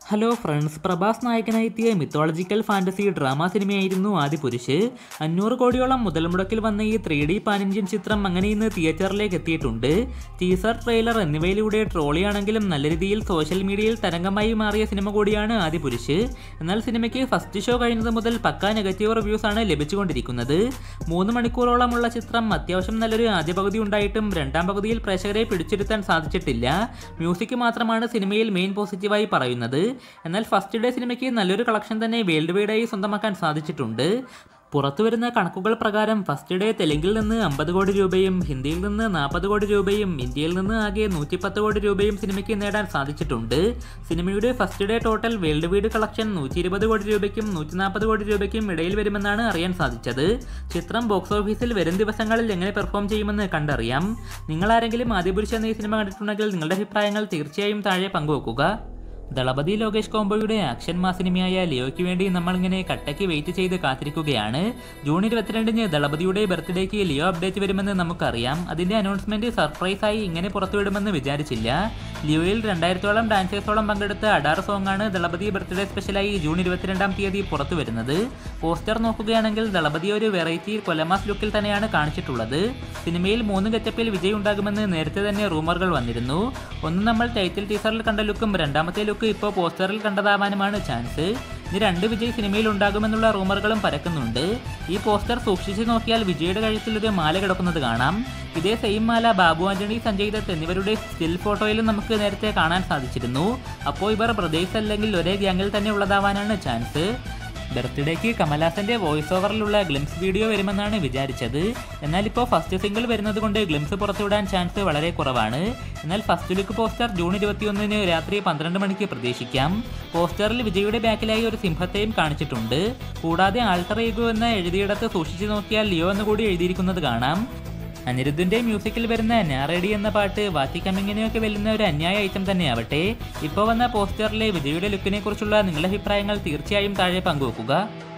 hello friends Prabhas നായകനായെത്തിയ mythological fantasy drama സിനിമയായിരുന്നു ആദിപുരുഷ് അഞ്ഞൂറ് കോടിയോളം മുതൽ മുടക്കിൽ വന്ന ഈ ത്രീ ഡി പാനിഞ്ചൻ ചിത്രം അങ്ങനെ ഇന്ന് തിയേറ്ററിലേക്ക് എത്തിയിട്ടുണ്ട് ടീസർ ട്രെയിലർ എന്നിവയിലൂടെ ട്രോളിയാണെങ്കിലും നല്ല രീതിയിൽ സോഷ്യൽ മീഡിയയിൽ തരംഗമായി മാറിയ സിനിമ കൂടിയാണ് ആദിപുരുഷ് എന്നാൽ സിനിമയ്ക്ക് ഫസ്റ്റ് ഷോ കഴിഞ്ഞത് മുതൽ പക്ക നെഗറ്റീവ് റിവ്യൂസ് ആണ് ലഭിച്ചുകൊണ്ടിരിക്കുന്നത് മൂന്ന് മണിക്കൂറോളമുള്ള ചിത്രം അത്യാവശ്യം നല്ലൊരു ആദ്യ പകുതി ഉണ്ടായിട്ടും രണ്ടാം പകുതിയിൽ പ്രേക്ഷകരെ പിടിച്ചെടുത്താൻ സാധിച്ചിട്ടില്ല മ്യൂസിക് മാത്രമാണ് സിനിമയിൽ മെയിൻ പോസിറ്റീവായി പറയുന്നത് എന്നാൽ ഫസ്റ്റ് ഡേ സിനിമയ്ക്ക് നല്ലൊരു കളക്ഷൻ തന്നെ വേൾഡ് വൈഡായി സ്വന്തമാക്കാൻ സാധിച്ചിട്ടുണ്ട് പുറത്തു വരുന്ന കണക്കുകൾ പ്രകാരം ഫസ്റ്റ് ഡേ തെലുങ്കിൽ നിന്ന് അമ്പത് കോടി രൂപയും ഹിന്ദിയിൽ നിന്ന് നാൽപ്പത് കോടി രൂപയും ഇന്ത്യയിൽ നിന്ന് ആകെ നൂറ്റിപ്പത്ത് കോടി രൂപയും സിനിമയ്ക്ക് നേടാൻ സാധിച്ചിട്ടുണ്ട് സിനിമയുടെ first day total world wide collection നൂറ്റി ഇരുപത് കോടി രൂപയ്ക്കും നൂറ്റി നാൽപ്പത് കോടി രൂപയ്ക്കും ഇടയിൽ വരുമെന്നാണ് അറിയാൻ സാധിച്ചത് ചിത്രം ബോക്സ് ഓഫീസിൽ വരും ദിവസങ്ങളിൽ എങ്ങനെ പെർഫോം ചെയ്യുമെന്ന് കണ്ടറിയാം നിങ്ങൾ ആരെങ്കിലും ആദ്യപുരുഷ എന്ന ഈ സിനിമ കണ്ടിട്ടുണ്ടെങ്കിൽ നിങ്ങളുടെ അഭിപ്രായങ്ങൾ തീർച്ചയായും താഴെ പങ്കുവെക്കുക ദളപതി ലോകേഷ് കോംബോയുടെ ആക്ഷൻ മാ സിനിമയായ ലിയോയ്ക്ക് വേണ്ടി നമ്മളിങ്ങനെ കട്ടയ്ക്ക് വെയിറ്റ് ചെയ്ത് കാത്തിരിക്കുകയാണ് ജൂൺ ഇരുപത്തിരണ്ടിന് ദളപതിയുടെ ബർത്ത്ഡേക്ക് ലിയോ അപ്ഡേറ്റ് വരുമെന്ന് നമുക്കറിയാം അതിന്റെ അനൗൺസ്മെന്റ് സർപ്രൈസായി ഇങ്ങനെ പുറത്തുവിടുമെന്ന് വിചാരിച്ചില്ല ലിയോയിൽ രണ്ടായിരത്തോളം ഡാൻസേഴ്സോളം പങ്കെടുത്ത അഡാർ സോങ്ങാണ് ദളപതി ബർത്ത്ഡേ സ്പെഷ്യലായി ജൂൺ ഇരുപത്തിരണ്ടാം തീയതി പുറത്തു വരുന്നത് പോസ്റ്റർ നോക്കുകയാണെങ്കിൽ ദളപതി ഒരു വെറൈറ്റി കൊലമാസ് ലുക്കിൽ തന്നെയാണ് കാണിച്ചിട്ടുള്ളത് സിനിമയിൽ മൂന്ന് ഗെറ്റപ്പിൽ വിജയ് ഉണ്ടാകുമെന്ന് നേരത്തെ തന്നെ റൂമറുകൾ വന്നിരുന്നു ഒന്ന് നമ്മൾ ടൈറ്റിൽ ടീസറിൽ കണ്ട ലുക്കും രണ്ടാമത്തെ ലുക്ക് ഇപ്പോൾ പോസ്റ്ററിൽ കണ്ടതാവാനുമാണ് ചാൻസ് ഇനി രണ്ട് വിജയ് സിനിമയിൽ ഉണ്ടാകുമെന്നുള്ള റൂമറുകളും പരക്കുന്നുണ്ട് ഈ പോസ്റ്റർ സൂക്ഷിച്ചു നോക്കിയാൽ വിജയുടെ കഴുത്തിൽ ഒരു മാല കിടക്കുന്നത് കാണാം ഇതേ സെയിം മാല ബാബു ആന്റണി സഞ്ജയ് ദത്ത് എന്നിവരുടെ സ്റ്റിൽ ഫോട്ടോയിലും നമുക്ക് നേരത്തെ കാണാൻ സാധിച്ചിരുന്നു അപ്പോൾ ഇവർ ബ്രദേഴ്സ് അല്ലെങ്കിൽ ഒരേ ഗ്യാങ്ങിൽ തന്നെ ഉള്ളതാവാനാണ് ചാൻസ് ബർത്ത്ഡേക്ക് കമലാസന്റെ വോയിസ് ഓവറിലുള്ള ഗ്ലിംസ് വീഡിയോ വരുമെന്നാണ് വിചാരിച്ചത് എന്നാൽ ഇപ്പോൾ ഫസ്റ്റ് സിംഗിൾ വരുന്നത് കൊണ്ട് ഗ്ലിംസ് പുറത്തുവിടാൻ ചാൻസ് വളരെ കുറവാണ് എന്നാൽ ഫസ്റ്റ് ലുക്ക് പോസ്റ്റർ ജൂൺ ഇരുപത്തിയൊന്നിന് രാത്രി പന്ത്രണ്ട് മണിക്ക് പ്രതീക്ഷിക്കാം പോസ്റ്ററിൽ വിജയുടെ ബാക്കിലായി ഒരു സിംഹത്തെയും കാണിച്ചിട്ടുണ്ട് കൂടാതെ ആൾട്ടർ ഈഗോ എന്ന എഴുതിയിടത്ത് സൂക്ഷിച്ചു നോക്കിയാൽ ലിയോ എന്ന് കൂടി എഴുതിയിരിക്കുന്നത് കാണാം അനിരുദ്ധിന്റെ മ്യൂസിക്കിൽ വരുന്ന ഞാറേഡി എന്ന പാട്ട് വാത്തി കമ്മിങ്ങിനെയൊക്കെ വെല്ലുന്ന ഒരു അന്യായ ഐറ്റം തന്നെയാവട്ടെ ഇപ്പോൾ വന്ന പോസ്റ്ററിലെ വിജയുടെ ലുക്കിനെ കുറിച്ചുള്ള നിങ്ങളുടെ അഭിപ്രായങ്ങൾ തീർച്ചയായും താഴെ പങ്കുവെക്കുക